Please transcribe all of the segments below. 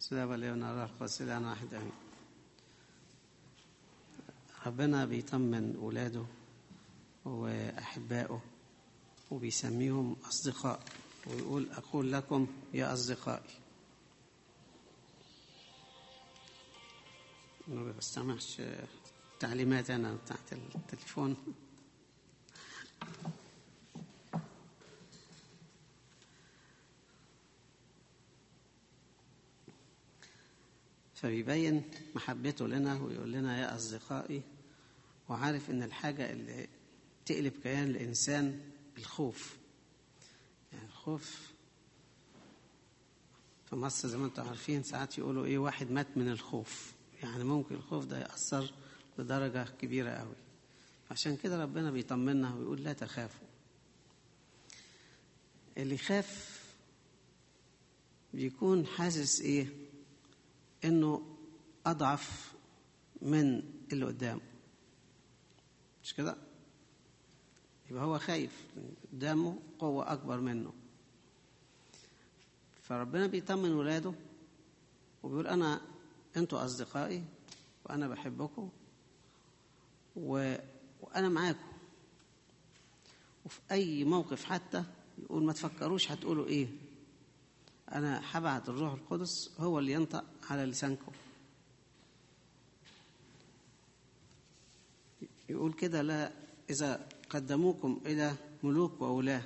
سلام علينا روح القدس الآن واحد آمين ربنا بيطمن ولاده وأحبائه وبيسميهم أصدقاء ويقول أقول لكم يا أصدقائي ما بستمعش تعليمات أنا بتاعت التليفون فبيبين محبته لنا ويقول لنا يا أصدقائي وعارف إن الحاجة اللي تقلب كيان الإنسان الخوف يعني الخوف في مصر زي ما انتم عارفين ساعات يقولوا ايه واحد مات من الخوف يعني ممكن الخوف ده يأثر لدرجة كبيرة قوي عشان كده ربنا بيطمنا ويقول لا تخافوا اللي خاف بيكون حاسس ايه انه اضعف من اللي قدامه مش كده يبقى هو خايف قدامه قوة أكبر منه فربنا بيطمن ولاده وبيقول أنا أنتوا أصدقائي وأنا بحبكم و... وأنا معاكم وفي أي موقف حتى يقول ما تفكروش هتقولوا إيه أنا هبعت الروح القدس هو اللي ينطق على لسانكم يقول كده لا إذا قدموكم إلى ملوك وولاة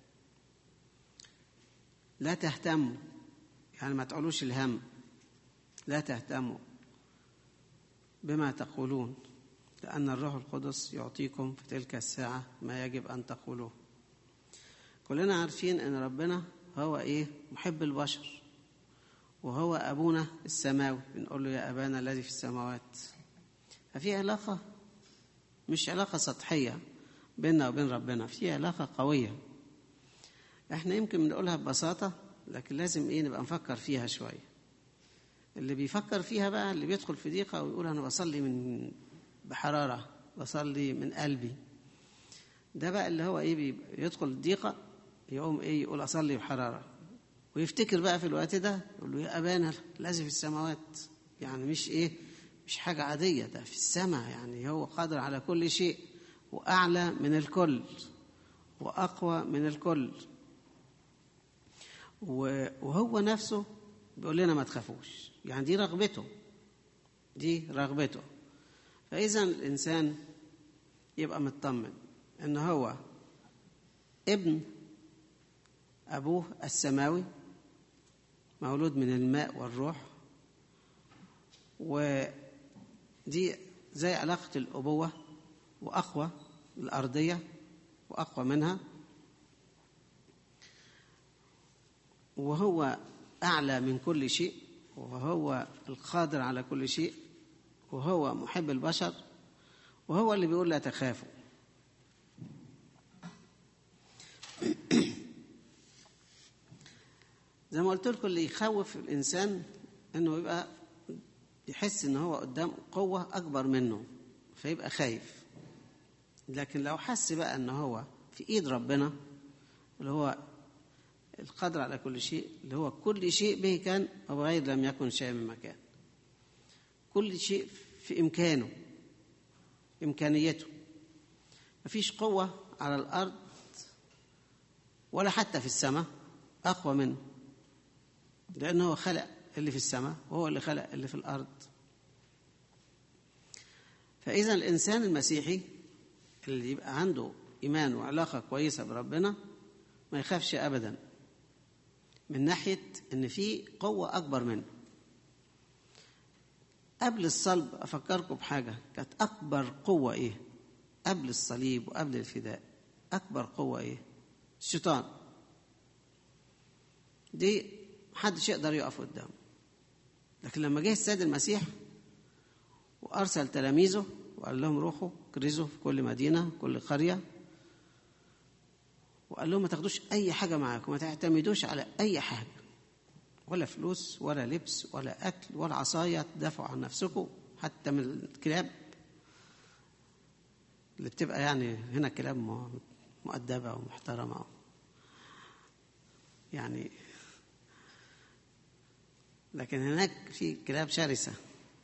لا تهتموا يعني ما تعولوش الهم لا تهتموا بما تقولون لأن الروح القدس يعطيكم في تلك الساعة ما يجب أن تقولوه كلنا عارفين أن ربنا هو إيه محب البشر وهو أبونا السماوي بنقول له يا أبانا الذي في السماوات ففي علاقة مش علاقة سطحية بيننا وبين ربنا في علاقة قوية احنا يمكن بنقولها ببساطة لكن لازم ايه نبقى نفكر فيها شوية اللي بيفكر فيها بقى اللي بيدخل في ضيقة ويقول أنا بصلي من بحرارة بصلي من قلبي ده بقى اللي هو ايه يدخل الضيقة يقوم ايه يقول أصلي بحرارة ويفتكر بقى في الوقت ده يقول له يا أبانا الذي في السماوات يعني مش ايه مش حاجة عادية ده في السماء يعني هو قادر على كل شيء وأعلى من الكل وأقوى من الكل وهو نفسه بيقول لنا ما تخافوش يعني دي رغبته دي رغبته فإذا الإنسان يبقى مطمن إن هو ابن أبوه السماوي مولود من الماء والروح ودي زي علاقة الأبوة وأقوى الأرضية وأقوى منها وهو أعلى من كل شيء وهو القادر على كل شيء وهو محب البشر وهو اللي بيقول لا تخافوا زي ما قلت لكم اللي يخوف الإنسان إنه يبقى يحس إن هو قدام قوة أكبر منه فيبقى خايف لكن لو حس بقى ان هو في ايد ربنا اللي هو القدر على كل شيء اللي هو كل شيء به كان وبغير لم يكن شيء من مكان كل شيء في امكانه امكانيته مفيش قوه على الارض ولا حتى في السماء اقوى منه لانه هو خلق اللي في السماء وهو اللي خلق اللي في الارض فاذا الانسان المسيحي اللي يبقى عنده إيمان وعلاقة كويسة بربنا ما يخافش أبدا من ناحية إن في قوة أكبر منه قبل الصلب أفكركم بحاجة كانت أكبر قوة إيه قبل الصليب وقبل الفداء أكبر قوة إيه الشيطان دي محدش يقدر يقف قدامه لكن لما جه السيد المسيح وأرسل تلاميذه وقال لهم روحوا كرزوا في كل مدينة كل قرية وقال لهم ما تاخدوش أي حاجة معاكم ما تعتمدوش على أي حاجة ولا فلوس ولا لبس ولا أكل ولا عصاية تدافعوا عن نفسكم حتى من الكلاب اللي بتبقى يعني هنا كلاب مؤدبة ومحترمة يعني لكن هناك في كلاب شرسة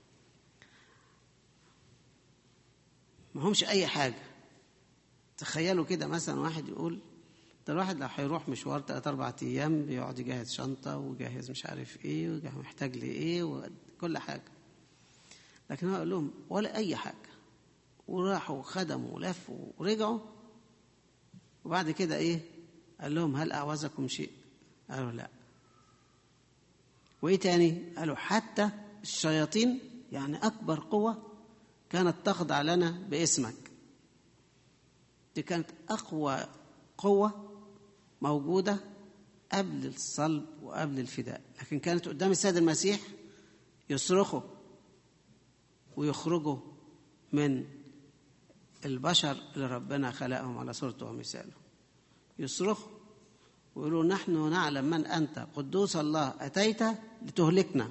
ما همش أي حاجة تخيلوا كده مثلا واحد يقول ده الواحد لو هيروح مشوار تلات أربع أيام بيقعد يجهز شنطة ويجهز مش عارف إيه ومحتاج لإيه وكل حاجة لكن هو قال لهم ولا أي حاجة وراحوا خدموا ولفوا ورجعوا وبعد كده إيه قال لهم هل أعوزكم شيء قالوا لا وإيه تاني قالوا حتى الشياطين يعني أكبر قوة كانت تخضع لنا باسمك دي كانت أقوى قوة موجودة قبل الصلب وقبل الفداء لكن كانت قدام السيد المسيح يصرخوا ويخرجوا من البشر اللي ربنا خلقهم على صورته ومثاله يصرخوا ويقولوا نحن نعلم من أنت قدوس الله أتيت لتهلكنا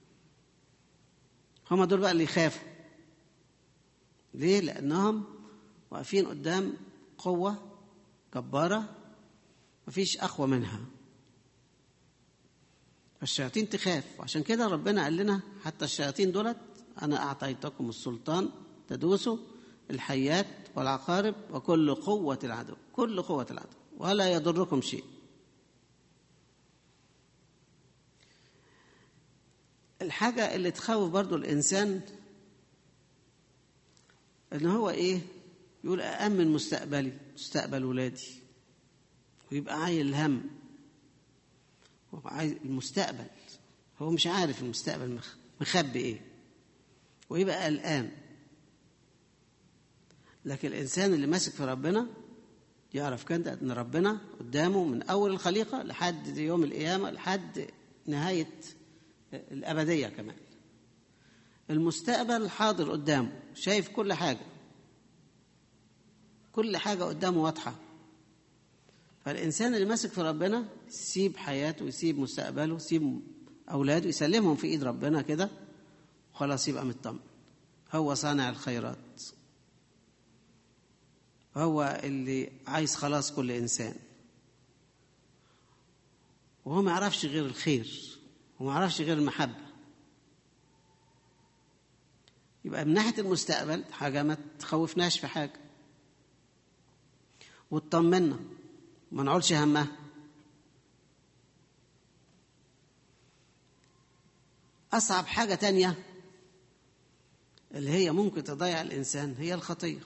هم دول بقى اللي يخافوا ليه؟ لأنهم واقفين قدام قوة جبارة مفيش أقوى منها فالشياطين تخاف وعشان كده ربنا قال لنا حتى الشياطين دولت أنا أعطيتكم السلطان تدوسوا الحيات والعقارب وكل قوة العدو كل قوة العدو ولا يضركم شيء الحاجة اللي تخوف برضو الإنسان إن هو إيه يقول أأمن مستقبلي مستقبل ولادي ويبقى عايل هم هو عايز المستقبل هو مش عارف المستقبل مخبي إيه ويبقى قلقان لكن الإنسان اللي ماسك في ربنا يعرف كده أن ربنا قدامه من أول الخليقة لحد يوم القيامة لحد نهاية الأبدية كمان المستقبل حاضر قدامه شايف كل حاجة كل حاجة قدامه واضحة فالإنسان اللي ماسك في ربنا يسيب حياته ويسيب مستقبله يسيب أولاده يسلمهم في إيد ربنا كده وخلاص يبقى مطمن هو صانع الخيرات هو اللي عايز خلاص كل إنسان وهو ما يعرفش غير الخير وما يعرفش غير المحبة يبقى من ناحية المستقبل حاجة ما تخوفناش في حاجة وتطمنا ما نقولش همها أصعب حاجة تانية اللي هي ممكن تضيع الإنسان هي الخطية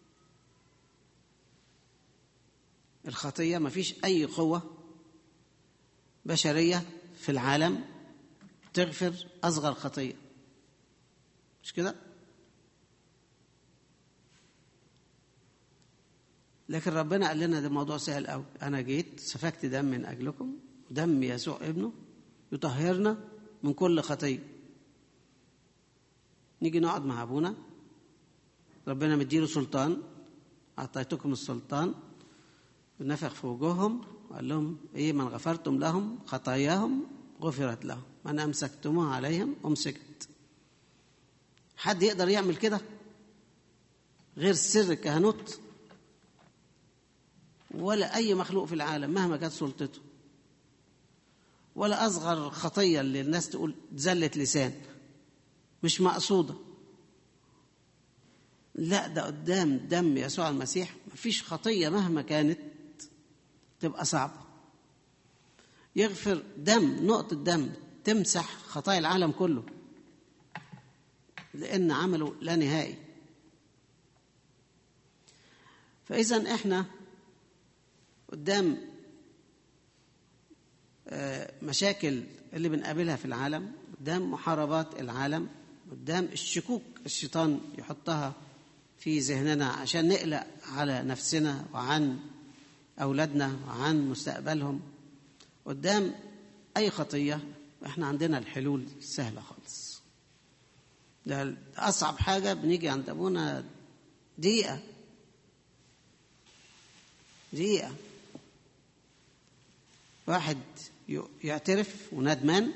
الخطية ما فيش أي قوة بشرية في العالم تغفر أصغر خطية مش كده؟ لكن ربنا قال لنا ده موضوع سهل قوي أنا جيت سفكت دم من أجلكم دم يسوع ابنه يطهرنا من كل خطية نيجي نقعد مع أبونا ربنا مديله سلطان أعطيتكم السلطان نفخ في وجوههم وقال لهم إيه من غفرتم لهم خطاياهم غفرت لهم من أمسكتموها عليهم أمسكت حد يقدر يعمل كده غير سر الكهنوت ولا أي مخلوق في العالم مهما كانت سلطته ولا أصغر خطية اللي الناس تقول زلة لسان مش مقصودة لا ده قدام دم يسوع المسيح مفيش خطية مهما كانت تبقى صعبة يغفر دم نقطة دم تمسح خطايا العالم كله لأن عمله لا نهائي فإذا إحنا قدام مشاكل اللي بنقابلها في العالم قدام محاربات العالم قدام الشكوك الشيطان يحطها في ذهننا عشان نقلق على نفسنا وعن أولادنا وعن مستقبلهم قدام أي خطية احنا عندنا الحلول سهلة خالص ده أصعب حاجة بنيجي عند أبونا دقيقة دقيقة واحد يعترف وندمان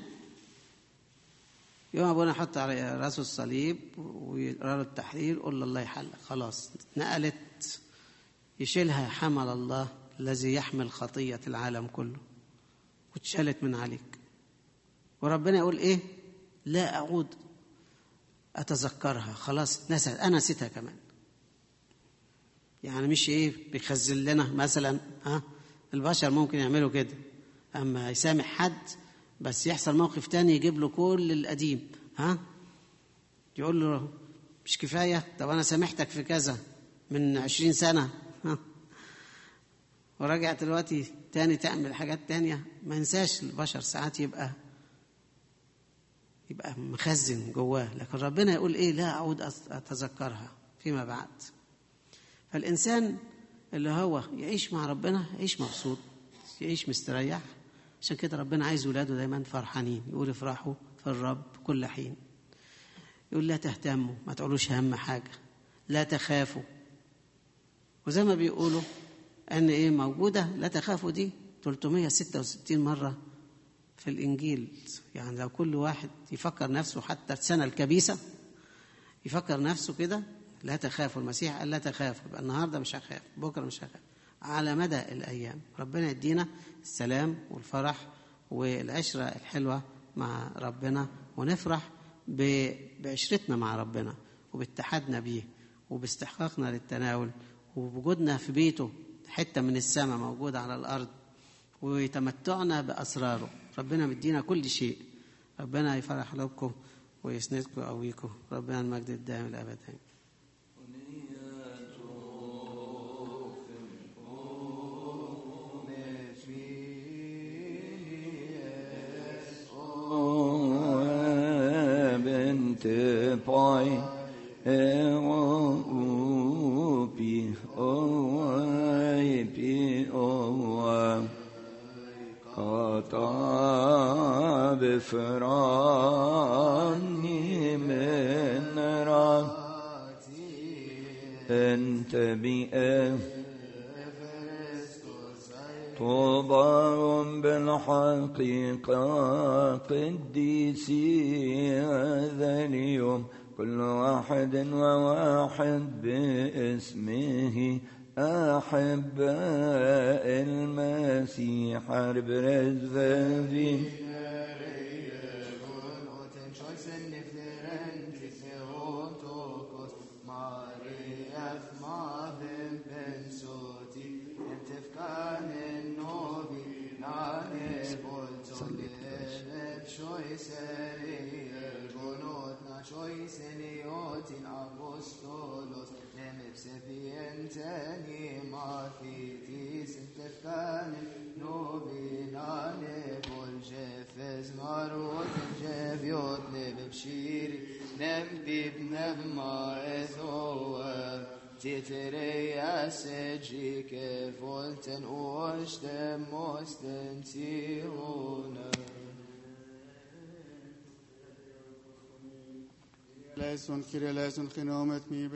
يوم ابونا يحط على راسه الصليب ويقرا له التحرير يقول له الله يحلق خلاص نقلت يشيلها حمل الله الذي يحمل خطيه العالم كله واتشالت من عليك وربنا يقول ايه لا اعود اتذكرها خلاص نسيت انا نسيتها كمان يعني مش ايه بيخزن لنا مثلا ها البشر ممكن يعملوا كده اما يسامح حد بس يحصل موقف تاني يجيب له كل القديم ها يقول له مش كفايه طب انا سامحتك في كذا من عشرين سنه ها ورجعت دلوقتي تاني تعمل حاجات تانية ما ينساش البشر ساعات يبقى يبقى مخزن جواه لكن ربنا يقول ايه لا اعود اتذكرها فيما بعد فالانسان اللي هو يعيش مع ربنا يعيش مبسوط يعيش مستريح عشان كده ربنا عايز ولاده دايما فرحانين يقول افرحوا في الرب كل حين يقول لا تهتموا ما تقولوش هم حاجه لا تخافوا وزي ما بيقولوا ان ايه موجوده لا تخافوا دي 366 مره في الانجيل يعني لو كل واحد يفكر نفسه حتى السنه الكبيسه يفكر نفسه كده لا تخافوا المسيح قال لا تخافوا يبقى النهارده مش هخاف بكره مش هخاف على مدى الايام ربنا يدينا السلام والفرح والعشره الحلوه مع ربنا ونفرح بعشرتنا مع ربنا وباتحادنا بيه وباستحقاقنا للتناول وبوجودنا في بيته حته من السماء موجوده على الارض وتمتعنا باسراره ربنا مدينا كل شيء ربنا يفرح لكم ويسندكم ويقويكم ربنا المجد الدائم الابد بنت باي اوبي اوي بي او قطع بفراني من راتي انت بأ طوبى بالحقيقة قديسي هذا اليوم كل واحد وواحد باسمه أحباء المسيح برزفين Apostolos, sapientani mathitis tefkane novinane bol jefes marot jeviot neb bshiri neb bib neb ma ethoa titere asejike volten oshtem mosten tirona Leison, Kyrie eleison, genomet mi